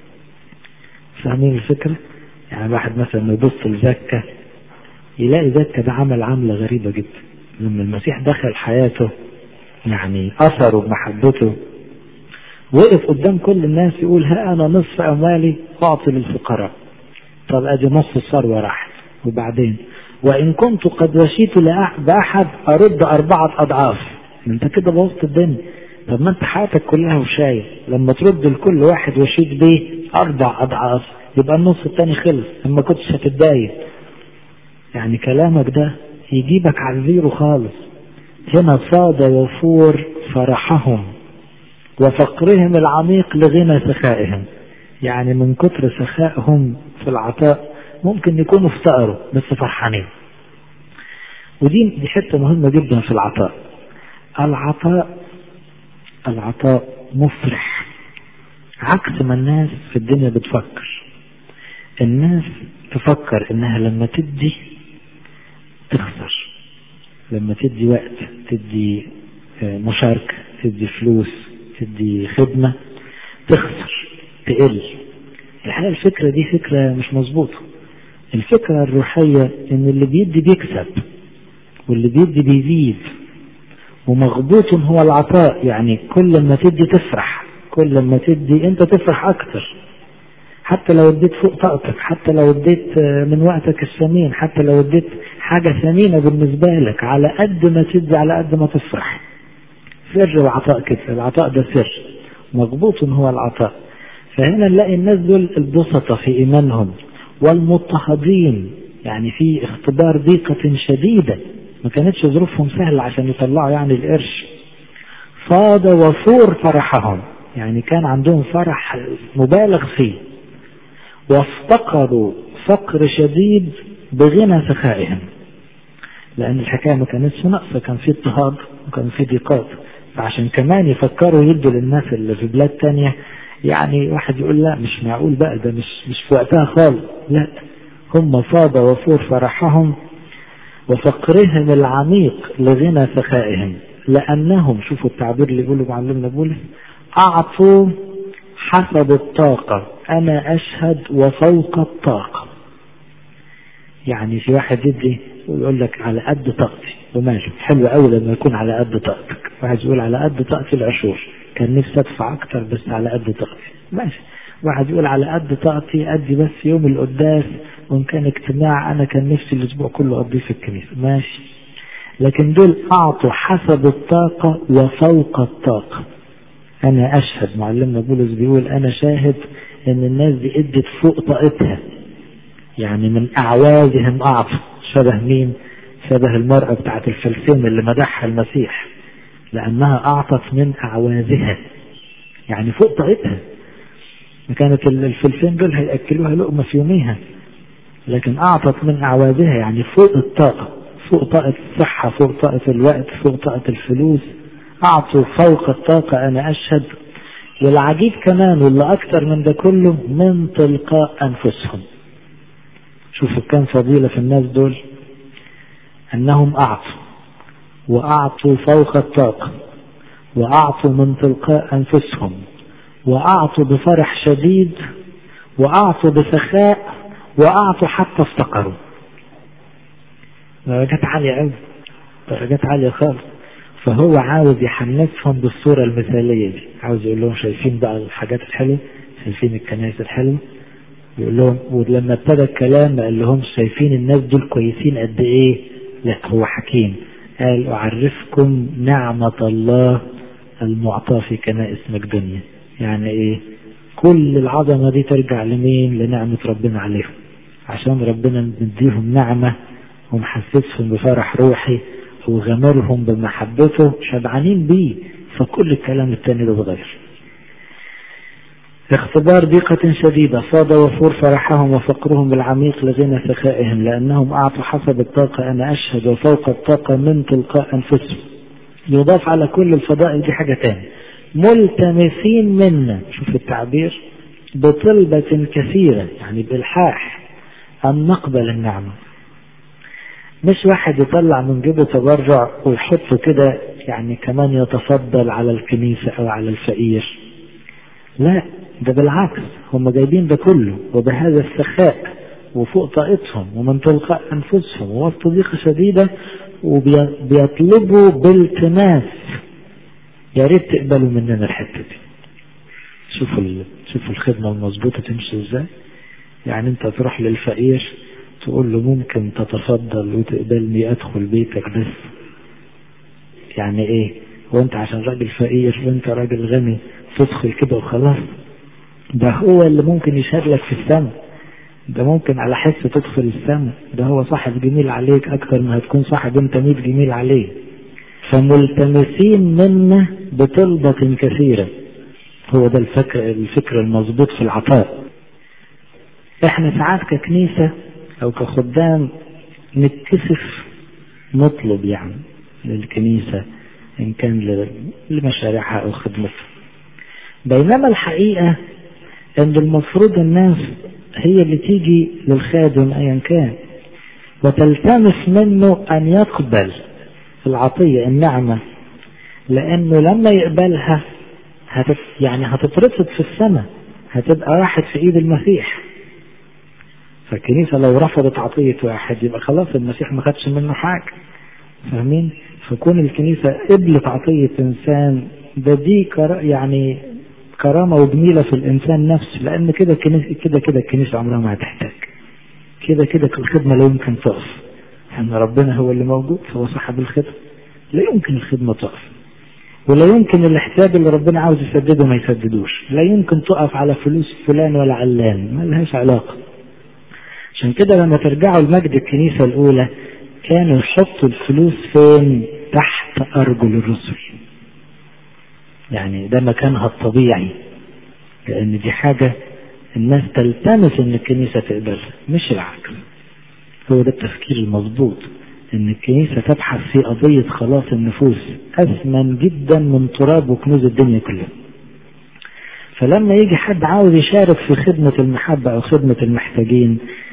فاهمين الفكرة يعني واحد مثلا يبص لزكة يلاقي زكة ده عمل عملة غريبة جدا لما المسيح دخل حياته يعني أثره بمحبته وقف قدام كل الناس يقول ها أنا نصف أموالي أعطي للفقراء طب أدي نص الثروة راحت وبعدين وإن كنت قد وشيت بأحد أرد أربعة أضعاف أنت كده بوظت الدنيا طب ما أنت حياتك كلها وشايف لما ترد لكل واحد وشيت بيه أربع أضعاف يبقى النص التاني خلص ما كنتش هتتضايق يعني كلامك ده يجيبك على الزيرو خالص هنا صاد وفور فرحهم وفقرهم العميق لغنى سخائهم يعني من كتر سخائهم في العطاء ممكن يكونوا افتقروا بس فرحانين ودي دي حته مهمه جدا في العطاء العطاء العطاء مفرح عكس ما الناس في الدنيا بتفكر الناس تفكر انها لما تدي تخسر لما تدي وقت تدي مشاركة تدي فلوس تدي خدمة تخسر تقل الحقيقة الفكرة دي فكرة مش مظبوطة الفكرة الروحية ان اللي بيدي بيكسب واللي بيدي بيزيد ومغبوط هو العطاء يعني كل ما تدي تفرح كل ما تدي انت تفرح اكتر حتى لو اديت فوق طاقتك حتى لو اديت من وقتك الثمين حتى لو اديت حاجة ثمينة بالنسبة لك على قد ما تدي على قد ما تفرح سر العطاء كده العطاء ده سر مغبوط هو العطاء فهنا نلاقي الناس دول البسطة في إيمانهم والمضطهدين يعني في اختبار ضيقة شديدة ما كانتش ظروفهم سهلة عشان يطلعوا يعني القرش صاد وفور فرحهم يعني كان عندهم فرح مبالغ فيه وافتقروا فقر شديد بغنى سخائهم لأن الحكاية ما كانتش ناقصة كان في اضطهاد وكان في ضيقات فعشان كمان يفكروا يدوا للناس اللي في بلاد تانية يعني واحد يقول لا مش معقول بقى ده مش مش في وقتها خالص لا هم فاض وفور فرحهم وفقرهم العميق لغنى سخائهم لأنهم شوفوا التعبير اللي يقوله معلمنا بولس أعطوا حسب الطاقة أنا أشهد وفوق الطاقة يعني في واحد يدي ويقول لك على قد طاقتي وماشي حلو قوي لما يكون على قد طاقتك واحد يقول على قد طاقتي العشور كان نفسي ادفع اكتر بس على قد طاقتي ماشي واحد يقول على قد طاقتي ادي بس يوم القداس وان كان اجتماع انا كان نفسي الاسبوع كله اقضيه في الكنيسه ماشي لكن دول اعطوا حسب الطاقه وفوق الطاقه انا اشهد معلمنا بولس بيقول انا شاهد ان الناس دي ادت فوق طاقتها يعني من اعوازهم اعطوا شبه مين شبه المرأة بتاعت الفلسين اللي مدحها المسيح لأنها أعطت من أعوازها يعني فوق طاقتها كانت الفلسين دول هيأكلوها لقمة في يوميها لكن أعطت من أعوازها يعني فوق الطاقة فوق طاقة الصحة فوق طاقة الوقت فوق طاقة الفلوس أعطوا فوق الطاقة أنا أشهد والعجيب كمان واللي أكثر من ده كله من تلقاء أنفسهم شوفوا كم فضيلة في الناس دول أنهم أعطوا وأعطوا فوق الطاقة وأعطوا من تلقاء أنفسهم وأعطوا بفرح شديد وأعطوا بسخاء وأعطوا حتى افتقروا درجات عالية أوي درجات عالية خالص فهو عاوز يحمسهم بالصورة المثالية دي عاوز يقول لهم شايفين بقى الحاجات الحلوة شايفين الكنائس الحلوة يقول لهم ولما ابتدى الكلام قال لهم شايفين الناس دول كويسين قد ايه لا هو حكيم قال أعرفكم نعمة الله المعطاة في كنائس مقدونيا يعني ايه كل العظمة دي ترجع لمين لنعمة ربنا عليهم عشان ربنا مديهم نعمة ومحسسهم بفرح روحي وغمرهم بمحبته شبعانين بيه فكل الكلام التاني ده بغير اختبار ضيقة شديدة صاد وفور فرحهم وفقرهم بالعميق لغنى سخائهم لأنهم أعطوا حسب الطاقة أنا أشهد وفوق الطاقة من تلقاء أنفسهم يضاف على كل الفضائل دي حاجة تانية ملتمسين منا شوف التعبير بطلبة كثيرة يعني بإلحاح أن نقبل النعمة مش واحد يطلع من جيبه تبرع ويحطه كده يعني كمان يتفضل على الكنيسة أو على الفقير لا ده بالعكس هم جايبين ده كله وبهذا السخاء وفوق طاقتهم ومن تلقاء أنفسهم ووسط ضيقة شديدة وبيطلبوا بالتماس يا ريت تقبلوا مننا الحتة دي شوفوا شوفوا الخدمة المظبوطة تمشي ازاي يعني انت تروح للفقير تقول له ممكن تتفضل وتقبلني ادخل بيتك بس يعني ايه وانت عشان راجل فقير وانت راجل غني تدخل كده وخلاص ده هو اللي ممكن يشهد لك في السماء ده ممكن على حس تدخل السماء ده هو صاحب جميل عليك اكتر ما هتكون صاحب انت 100 جميل عليه فملتمسين منا بطلبة كثيرة هو ده الفكر الفكر المظبوط في العطاء احنا ساعات ككنيسة او كخدام نتكسف نطلب يعني للكنيسة ان كان لمشاريعها او خدمتها بينما الحقيقة ان المفروض الناس هي اللي تيجي للخادم ايا كان وتلتمس منه ان يقبل العطية النعمة لانه لما يقبلها هتت يعني هتترصد في السماء هتبقى واحد في ايد المسيح فالكنيسة لو رفضت عطية واحد يبقى خلاص المسيح ما خدش منه حاجة فاهمين فكون الكنيسة قبلت عطية انسان ده دي كرا يعني كرامة وجميلة في الانسان نفسه لان كده كده كده الكنيسة عمرها ما هتحتاج كده كده الخدمة لا يمكن تقف ان ربنا هو اللي موجود هو صاحب الخدمة لا يمكن الخدمة تقف ولا يمكن الاحتياج اللي ربنا عاوز يسدده ما يسددوش لا يمكن تقف على فلوس فلان ولا علان ما لهاش علاقة عشان كده لما ترجعوا لمجد الكنيسة الأولى كانوا يحطوا الفلوس فين تحت أرجل الرسل يعني ده مكانها الطبيعي لأن دي حاجة الناس تلتمس إن الكنيسة تقبلها مش العكس هو ده التفكير المظبوط إن الكنيسة تبحث في قضية خلاص النفوس أثمن جدا من تراب وكنوز الدنيا كلها فلما يجي حد عاوز يشارك في خدمة المحبة أو خدمة المحتاجين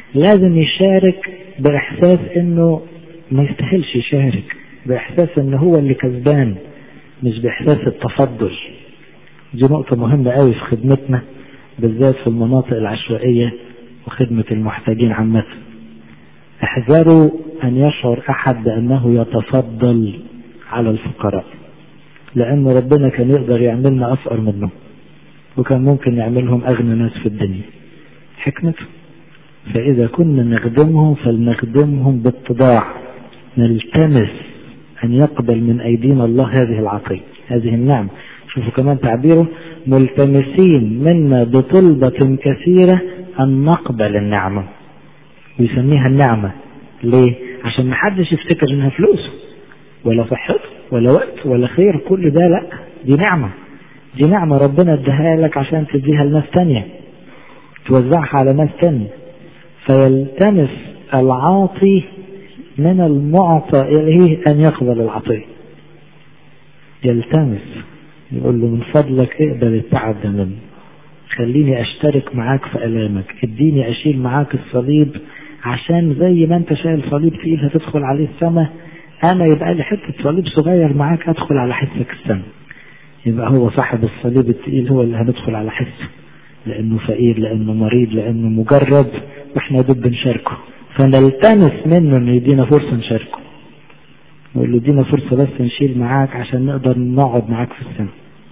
لازم يشارك بإحساس إنه ما يستاهلش يشارك بإحساس إن هو اللي كسبان مش بإحساس التفضل دي نقطة مهمة قوي في خدمتنا بالذات في المناطق العشوائية وخدمة المحتاجين عامة احذروا أن يشعر أحد بأنه يتفضل على الفقراء لأن ربنا كان يقدر يعملنا أفقر منهم وكان ممكن يعملهم أغنى ناس في الدنيا حكمته فإذا كنا نخدمهم فلنخدمهم باتضاع نلتمس أن يقبل من أيدينا الله هذه العطية هذه النعمة شوفوا كمان تعبيره ملتمسين منا بطلبة كثيرة أن نقبل النعمة ويسميها النعمة ليه؟ عشان ما حدش يفتكر انها فلوس ولا صحته ولا وقت ولا خير كل ده لا دي نعمة دي نعمة ربنا اداها لك عشان تديها لناس تانية توزعها على ناس تانية فيلتمس العاطي من المعطى إليه أن يقبل العطية يلتمس يقول له من فضلك اقبل التعب ده مني خليني اشترك معاك في الامك اديني اشيل معاك الصليب عشان زي ما انت شايل صليب تقيل هتدخل عليه السماء انا يبقى لي حته صليب صغير معاك ادخل على حسك السماء يبقى هو صاحب الصليب التقيل هو اللي هندخل على حسه لانه فقير لانه مريض لانه مجرب واحنا دول بنشاركه فنلتمس منه انه يدينا فرصه نشاركه نقول له ادينا فرصه بس نشيل معاك عشان نقدر نقعد معاك في السماء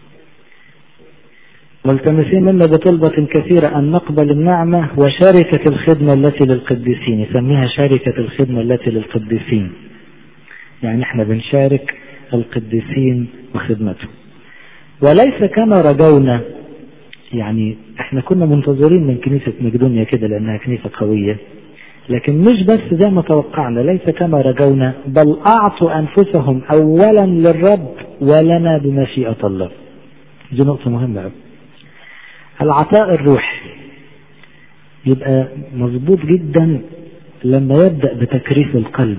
ملتمسين منا بطلبة كثيرة أن نقبل النعمة وشركة الخدمة التي للقديسين يسميها شركة الخدمة التي للقديسين يعني احنا بنشارك القديسين وخدمتهم وليس كما رجونا يعني احنا كنا منتظرين من كنيسة مقدونيا كده لأنها كنيسة قوية لكن مش بس زي ما توقعنا ليس كما رجونا بل أعطوا أنفسهم أولا للرب ولنا بمشيئة الله دي نقطة مهمة أوي العطاء الروحي يبقى مظبوط جدا لما يبدأ بتكريس القلب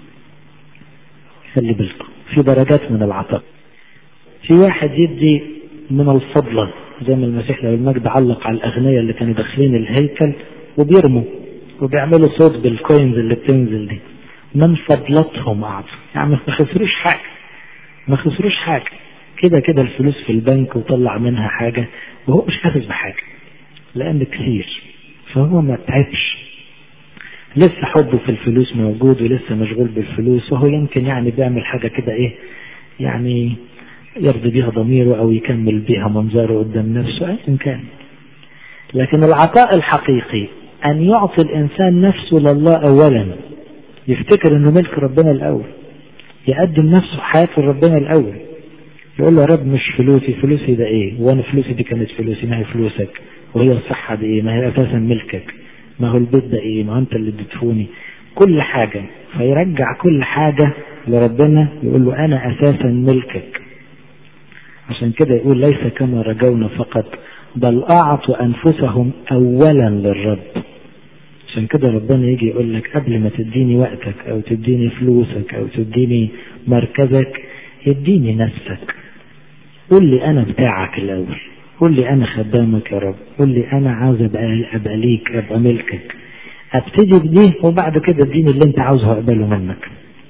خلي بالكم في درجات من العطاء في واحد يدي من الفضلة زي ما المسيح له المجد علق على الأغنياء اللي كانوا داخلين الهيكل وبيرموا وبيعملوا صوت بالكوينز اللي بتنزل دي من فضلتهم أعطوا يعني ما خسروش حاجة ما خسروش حاجة كده كده الفلوس في البنك وطلع منها حاجة وهو مش حاسس بحاجة لأن كتير فهو ما تعبش لسه حبه في الفلوس موجود ولسه مشغول بالفلوس وهو يمكن يعني بيعمل حاجة كده ايه يعني يرضي بيها ضميره او يكمل بيها منظره قدام نفسه ايا كان لكن العطاء الحقيقي ان يعطي الانسان نفسه لله اولا يفتكر انه ملك ربنا الاول يقدم نفسه حياته لربنا الاول يقول له يا رب مش فلوسي فلوسي ده ايه وانا فلوسي دي كانت فلوسي ما هي فلوسك وهي الصحة دي ايه ما هي اساسا ملكك ما هو البيت ده ايه ما انت اللي اديتهوني كل حاجة فيرجع كل حاجة لربنا يقول له انا اساسا ملكك عشان كده يقول ليس كما رجونا فقط بل اعطوا انفسهم اولا للرب عشان كده ربنا يجي يقول لك قبل ما تديني وقتك او تديني فلوسك او تديني مركزك اديني نفسك قول لي انا بتاعك الاول قول لي انا خدامك يا رب قول لي انا عاوز ابقى ابقى ليك ابقى ملكك ابتدي بدي وبعد كده اديني اللي انت عاوزه اقبله منك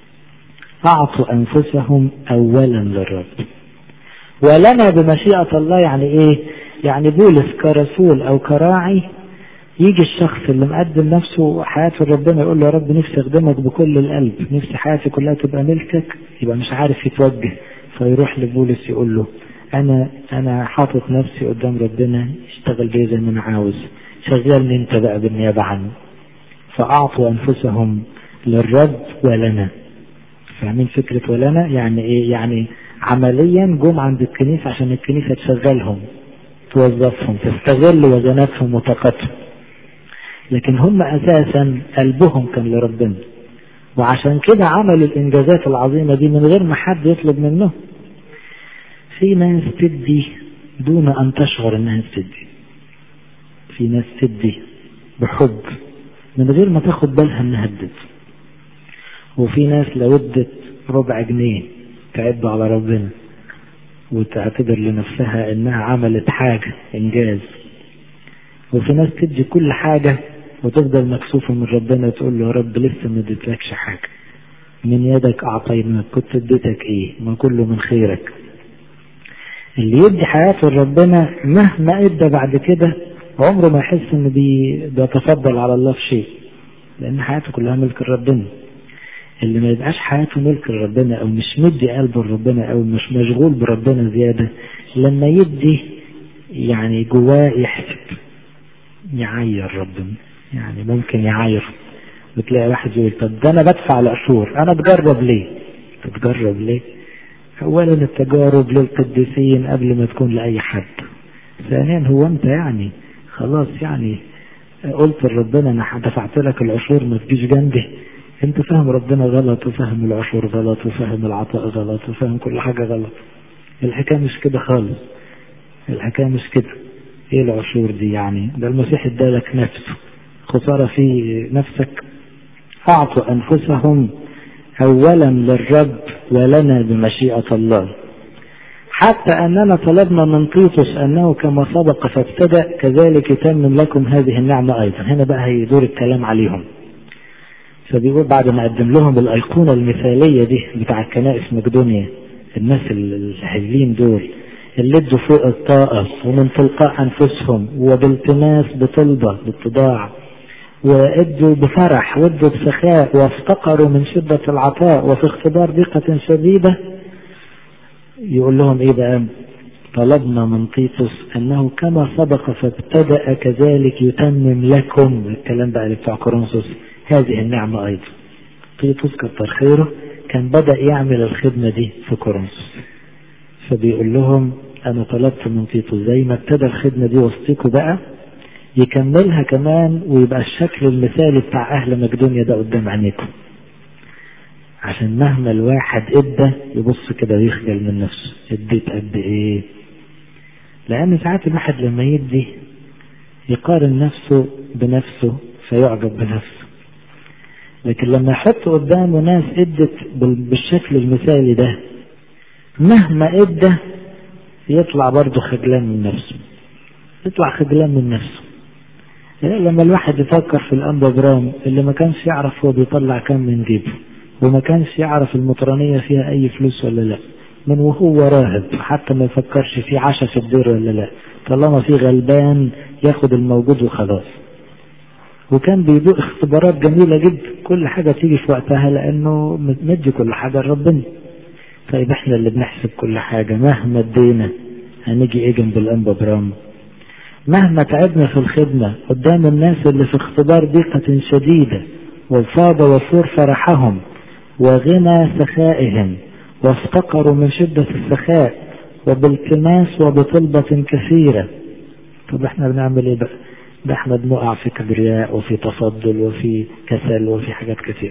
اعطوا انفسهم اولا للرب ولنا بمشيئة الله يعني ايه يعني بولس كرسول او كراعي يجي الشخص اللي مقدم نفسه حياته لربنا يقول له يا رب نفسي اخدمك بكل القلب نفسي حياتي كلها تبقى ملكك يبقى مش عارف يتوجه فيروح لبولس يقول له انا انا حاطط نفسي قدام ربنا اشتغل بيه زي ما انا عاوز شغلني انت بقى بالنيابه عني فاعطوا انفسهم للرب ولنا فاهمين فكره ولنا يعني ايه يعني عمليا جم عند الكنيسه عشان الكنيسه تشغلهم توظفهم تستغل وزناتهم وطاقتهم لكن هم اساسا قلبهم كان لربنا وعشان كده عملوا الانجازات العظيمه دي من غير ما حد يطلب منهم في ناس تدي دون ان تشعر انها تدي في ناس تدي بحب من غير ما تاخد بالها انها ادت وفي ناس لو ادت ربع جنيه تعب على ربنا وتعتبر لنفسها انها عملت حاجة انجاز وفي ناس تدي كل حاجة وتفضل مكسوفة من ربنا تقول له يا رب لسه ما اديتلكش حاجة من يدك أعطيناك كنت اديتك إيه ما كله من خيرك اللي يدي حياته لربنا مهما ادى بعد كده عمره ما يحس ان بيتفضل على الله في شيء لان حياته كلها ملك ربنا اللي ما يبقاش حياته ملك لربنا او مش مدي قلبه لربنا او مش مشغول بربنا زيادة لما يدي يعني جواه يحسب يعاير ربنا يعني ممكن يعاير بتلاقي واحد يقول طب ده انا بدفع العشور انا بجرب ليه تتجرب ليه اولا التجارب للقديسين قبل ما تكون لاي حد ثانيا هو انت يعني خلاص يعني قلت لربنا انا دفعت لك العشور ما تجيش جنبي انت فاهم ربنا غلط وفاهم العشور غلط وفاهم العطاء غلط وفاهم كل حاجة غلط الحكاية مش كده خالص الحكاية مش كده ايه العشور دي يعني ده المسيح ادالك نفسه خسارة في نفسك اعطوا انفسهم اولا للرب ولنا بمشيئة الله حتى أننا طلبنا من تيتوس أنه كما سبق فابتدأ كذلك يتمم لكم هذه النعمة أيضا هنا بقى هيدور الكلام عليهم فبيقول بعد ما قدم لهم الأيقونة المثالية دي بتاع الكنائس مقدونيا الناس الحلين دول اللي ادوا فوق الطاقة ومن تلقاء أنفسهم وبالتماس بطلبة باتضاع وادوا بفرح وادوا بسخاء وافتقروا من شدة العطاء وفي اختبار ضيقة شديدة يقول لهم ايه بقى طلبنا من تيتوس انه كما سبق فابتدأ كذلك يتمم لكم الكلام بقى اللي بتاع كورنثوس هذه النعمة ايضا تيتوس كتر خيره كان بدأ يعمل الخدمة دي في كورنثوس فبيقول لهم انا طلبت من تيتوس زي ما ابتدى الخدمة دي وسطيكوا بقى يكملها كمان ويبقى الشكل المثالي بتاع اهل مقدونيا ده قدام عينيكم عشان مهما الواحد ادى يبص كده ويخجل من نفسه اديت قد ايه لان ساعات الواحد لما يدي يقارن نفسه بنفسه فيعجب بنفسه لكن لما يحط قدامه ناس ادت بالشكل المثالي ده مهما ادى يطلع برضه خجلان من نفسه يطلع خجلان من نفسه يعني لما الواحد يفكر في الأندجرام اللي ما كانش يعرف هو بيطلع كام من جيبه وما كانش يعرف المطرانية فيها أي فلوس ولا لا من وهو راهب حتى ما يفكرش في عشا في الدير ولا لا طالما في غلبان ياخد الموجود وخلاص وكان بيدوق اختبارات جميلة جدا كل حاجة تيجي في وقتها لأنه مدي كل حاجة لربنا طيب احنا اللي بنحسب كل حاجة مهما ادينا هنيجي ايه جنب الانبا برام مهما تعبنا في الخدمة قدام الناس اللي في اختبار ضيقة شديدة وفاض وفور فرحهم وغنى سخائهم وافتقروا من شدة السخاء وبالتماس وبطلبة كثيرة طب احنا بنعمل ايه بقى ده احنا بنقع في كبرياء وفي تفضل وفي كسل وفي حاجات كثيرة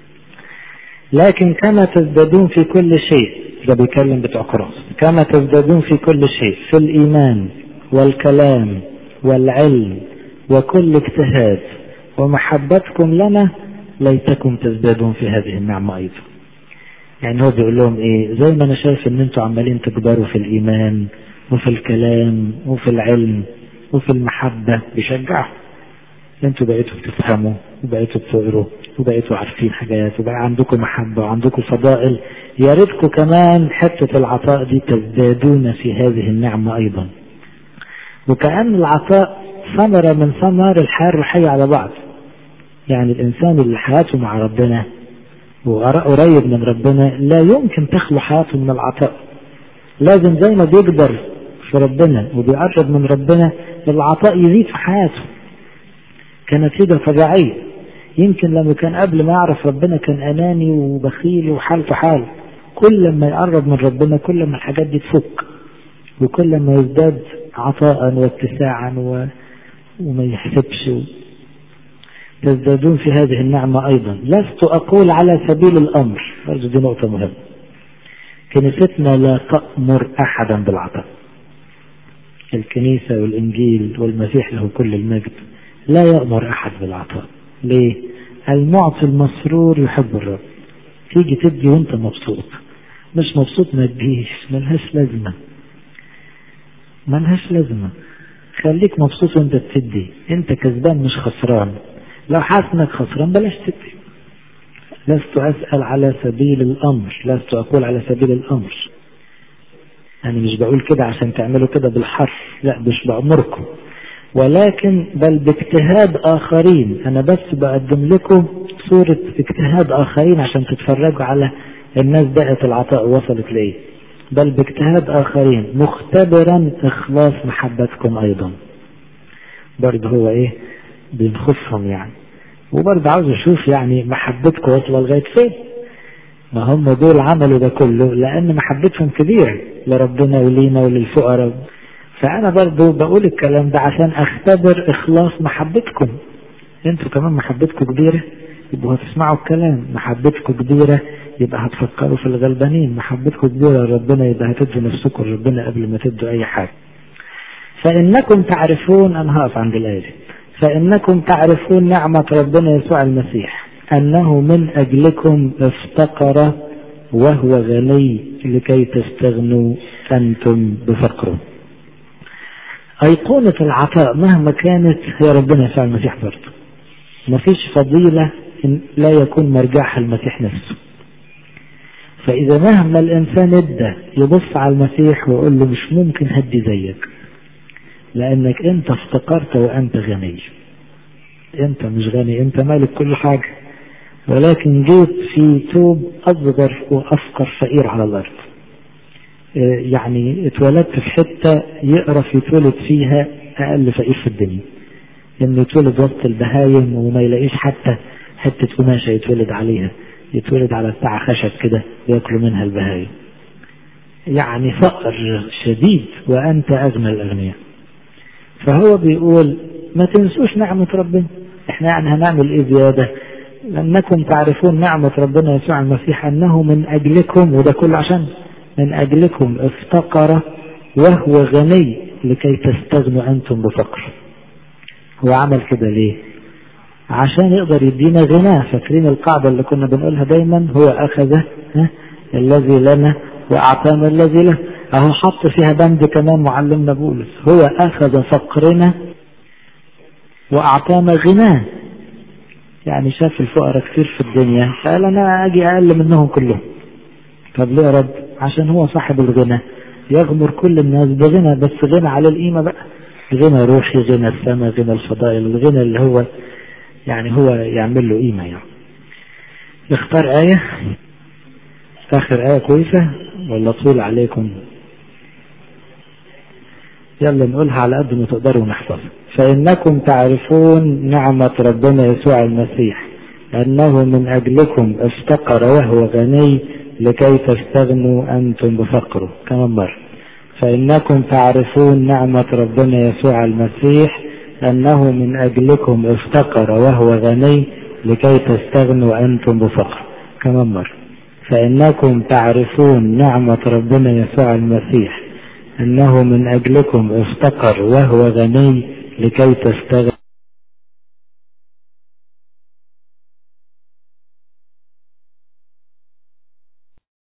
لكن كما تزدادون في كل شيء ده بيكلم بتوع كراس كما تزدادون في كل شيء في الإيمان والكلام والعلم وكل اجتهاد ومحبتكم لنا ليتكم تزدادون في هذه النعمة أيضا يعني هو بيقول لهم ايه زي ما انا شايف ان انتوا عمالين تكبروا في الايمان وفي الكلام وفي العلم وفي المحبة بيشجعوا انتوا بقيتوا بتفهموا وبقيتوا بتقروا وبقيتوا عارفين حاجات وبقى عندكم محبة وعندكم فضائل يا ريتكم كمان حتة العطاء دي تزدادون في هذه النعمة أيضا وكأن العطاء ثمرة من ثمار الحياة الروحية على بعض يعني الإنسان اللي حياته مع ربنا وقريب من ربنا لا يمكن تخلو حياته من العطاء لازم زي ما بيكبر في ربنا وبيقرب من ربنا العطاء يزيد في حياته كنتيجة طبيعية يمكن لما كان قبل ما يعرف ربنا كان أناني وبخيل وحالته حال كل ما يقرب من ربنا كل ما الحاجات دي تفك وكل ما يزداد عطاء واتساعا و... وما يحسبش تزدادون في هذه النعمة أيضا لست أقول على سبيل الأمر برضه دي نقطة مهمة كنيستنا لا تأمر أحدا بالعطاء الكنيسة والإنجيل والمسيح له كل المجد لا يأمر أحد بالعطاء ليه؟ المعطي المسرور يحب الرب تيجي تدي وانت مبسوط مش مبسوط ما تجيش ملهاش لازمة ملهاش لازمة خليك مبسوط وانت بتدي انت كسبان مش خسران لو حاسس انك خسران بلاش تدي لست اسال على سبيل الامر لست اقول على سبيل الامر انا مش بقول كده عشان تعملوا كده بالحرف لا مش بامركم ولكن بل باجتهاد اخرين انا بس بقدم لكم صورة اجتهاد اخرين عشان تتفرجوا على الناس دقت العطاء وصلت لايه بل باجتهاد اخرين مختبرا اخلاص محبتكم ايضا برضه هو ايه بينخصهم يعني وبرضه عاوز اشوف يعني محبتكم واصله لغايه فين ما هم دول عملوا ده كله لان محبتهم كبيره لربنا ولينا وللفقراء فانا برضه بقول الكلام ده عشان اختبر اخلاص محبتكم انتوا كمان محبتكم كبيره يبقوا هتسمعوا الكلام محبتكم كبيره يبقى هتفكروا في الغلبانين محبتكم كبيره لربنا يبقى هتدوا نفسكم لربنا قبل ما تدوا اي حاجه فانكم تعرفون انا هقف عند الايه دي فإنكم تعرفون نعمة ربنا يسوع المسيح أنه من أجلكم افتقر وهو غني لكي تستغنوا أنتم بفقره أيقونة العطاء مهما كانت هي ربنا يسوع المسيح برضه مفيش فضيلة إن لا يكون مرجعها المسيح نفسه فإذا مهما الإنسان ادى يبص على المسيح ويقول له مش ممكن هدي زيك لأنك أنت افتقرت وأنت غني أنت مش غني أنت مالك كل حاجة ولكن جيت في توب أصغر وأفقر فقير على الأرض يعني اتولدت في حتة يقرف يتولد فيها أقل فقير في الدنيا إنه يتولد وسط البهايم وما يلاقيش حتى حتة قماشة يتولد عليها يتولد على بتاع خشب كده ياكلوا منها البهايم يعني فقر شديد وأنت أغنى الأغنياء فهو بيقول ما تنسوش نعمة ربنا احنا يعني هنعمل ايه زيادة لأنكم تعرفون نعمة ربنا يسوع المسيح أنه من أجلكم وده كله عشان من أجلكم افتقر وهو غني لكي تستغنوا أنتم بفقر هو عمل كده ليه عشان يقدر يدينا غنى فاكرين القاعدة اللي كنا بنقولها دايما هو أخذ الذي لنا وأعطانا الذي له أهو حط فيها بند كمان معلمنا بولس هو أخذ فقرنا وأعطانا غناه يعني شاف الفقراء كتير في الدنيا فقال أنا أجي أقل منهم كلهم طب ليه يا رب عشان هو صاحب الغنى يغمر كل الناس بغنى بس غنى على القيمة بقى غنى روحي غنى السماء غنى الفضائل الغنى اللي هو يعني هو يعمل له قيمة يعني نختار آية آخر آية كويسة ولا طول عليكم يلا نقولها على قد ما تقدروا نحفظها فإنكم تعرفون نعمة ربنا يسوع المسيح أنه من أجلكم افتقر وهو غني لكي تستغنوا أنتم بفقره كمان مرة فإنكم تعرفون نعمة ربنا يسوع المسيح أنه من أجلكم افتقر وهو غني لكي تستغنوا أنتم بفقره كمان مرة فإنكم تعرفون نعمة ربنا يسوع المسيح أنه من أجلكم افتقر وهو غني لكي تستغنوا